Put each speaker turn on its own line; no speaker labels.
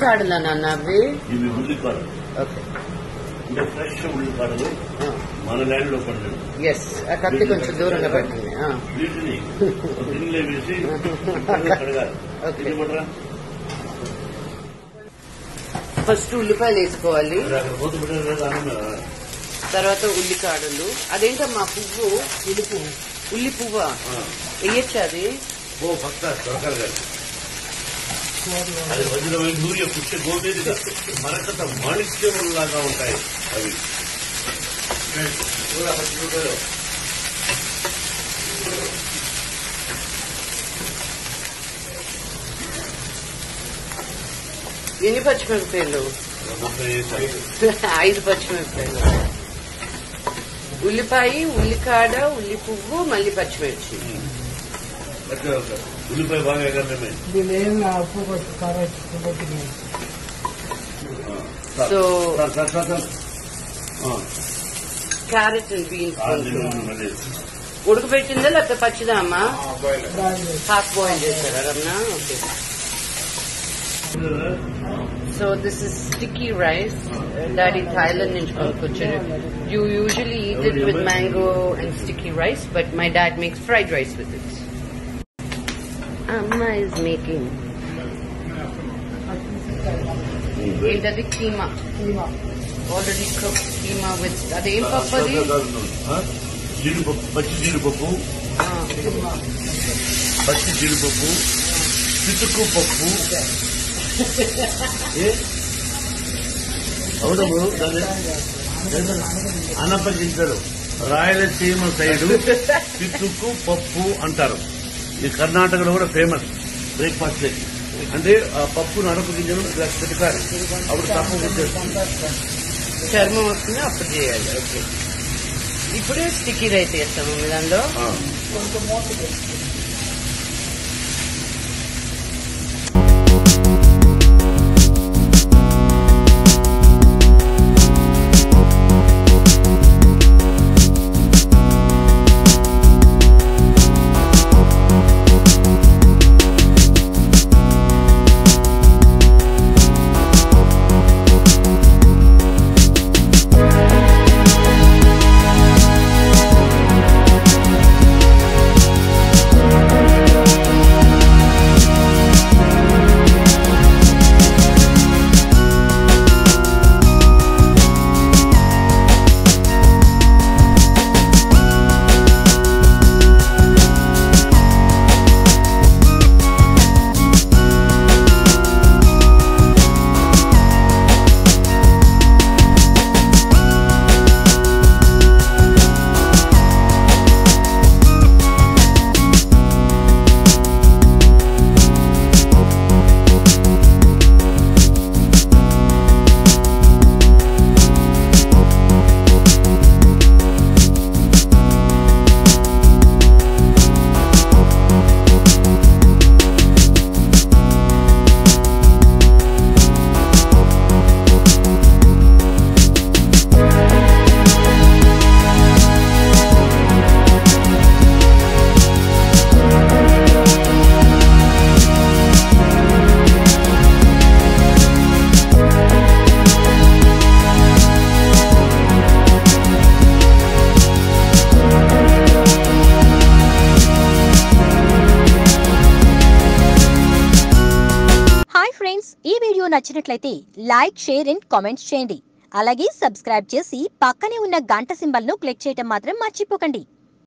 ఉల్లికాడలా నాన్న అవి
ఇవి ఉల్లిపాయలు
ఓకే
అంటే ఫ్రెష్ ఉల్లిపాయలు మన ల్యాండ్ లో పడలేదు
ఎస్ ఆ కత్తి కొంచెం దూరంగా పెట్టండి ఆ.
వీటిని ఒక గిన్నెలో వేసి శుభ్రంగా కడగాలి
ఓకే.
ఇది పడరా
ఫస్ట్ ఉల్లిపాయలు వేసుకోవాలి
మరి అక్కడ పోతు పెట్టారు కదా అన్నం మీద.
తర్వాత ఉల్లికాడలు అదేంటమ్మా పువ్వు ఉల్లి పువ్వు ఉల్లి పువ్వు
ఆ.
వేయచ్చా అది
ఓ పక్క దొరకాలి కదా అది మధ్యలో పోయి దూరి పుట్టే గోపేదిగా మరకత మాణిక్యం లాగా ఉంటాయి అవి కూడా పచ్చి రూపాయలు
ఎన్ని పచ్చిమిరపకాయలు
ముప్పై వేసాయి.
ఐదు పచ్చిమిరపకాయలు ఉల్లిపాయ ఉల్లికాడ ఉల్లి పువ్వు మళ్ళీ పచ్చిమిర్చి
పచ్చి రూపాయలు. ఉల్లిపాయ బాగా ఎగరడమే
దీనిలో ఉప్పు కొట్టి కారం ఉప్పు కొట్టి
So-
sir sir sir sir ఆ,
క్యారెట్ అండ్ బీన్స్
ఆ, దీనిలో మళ్ళీ
ఉడకబెట్టిందా లేకపోతే పచ్చిదా అమ్మా
దాని
హాఫ్ బాయిల్ చేశారా Ramana okay so this is sticky rice daddy Thailand నుంచి కొనుక్కొచ్చారు you usually eat it with mango and sticky rice but my dad makes fried rice with it అమ్మ ఇస్ మేకింగ్ ఏంటది keema
keema
already cook keema with అదేం పప్పు అది
ఆ? జీడిపప్పు పచ్చి జీడిపప్పు
ఆ,
పచ్చి జీడిపప్పు పితుకు పప్పు ఏ అవునము దాన్ని అనపజించరు రాయలసీమ సైడు పితుకు పప్పు అంటారు ఈ కర్ణాటకలో కూడా ఫేమస్ బ్రేక్ఫాస్ట్ అంటే ఆ పప్పును అనప గింజలు ఇలా పెట్టాలి అప్పుడు తప్పు వచ్చేస్తుంది
చర్మం వస్తుంది అప్పుడు చేయాలి ఓకే ఇప్పుడే స్టిక్కీ రైస్ చేస్తాము మీ దానిలో
ఆ.
హాయ్ ఫ్రెండ్స్ ఈ వీడియో నచ్చినట్లయితే లైక్ షేర్ అండ్ కామెంట్స్ చేయండి అలాగే సబ్స్క్రైబ్ చేసి పక్కనే ఉన్న గంట సింబల్ను క్లిక్ చేయటం మాత్రం మర్చిపోకండి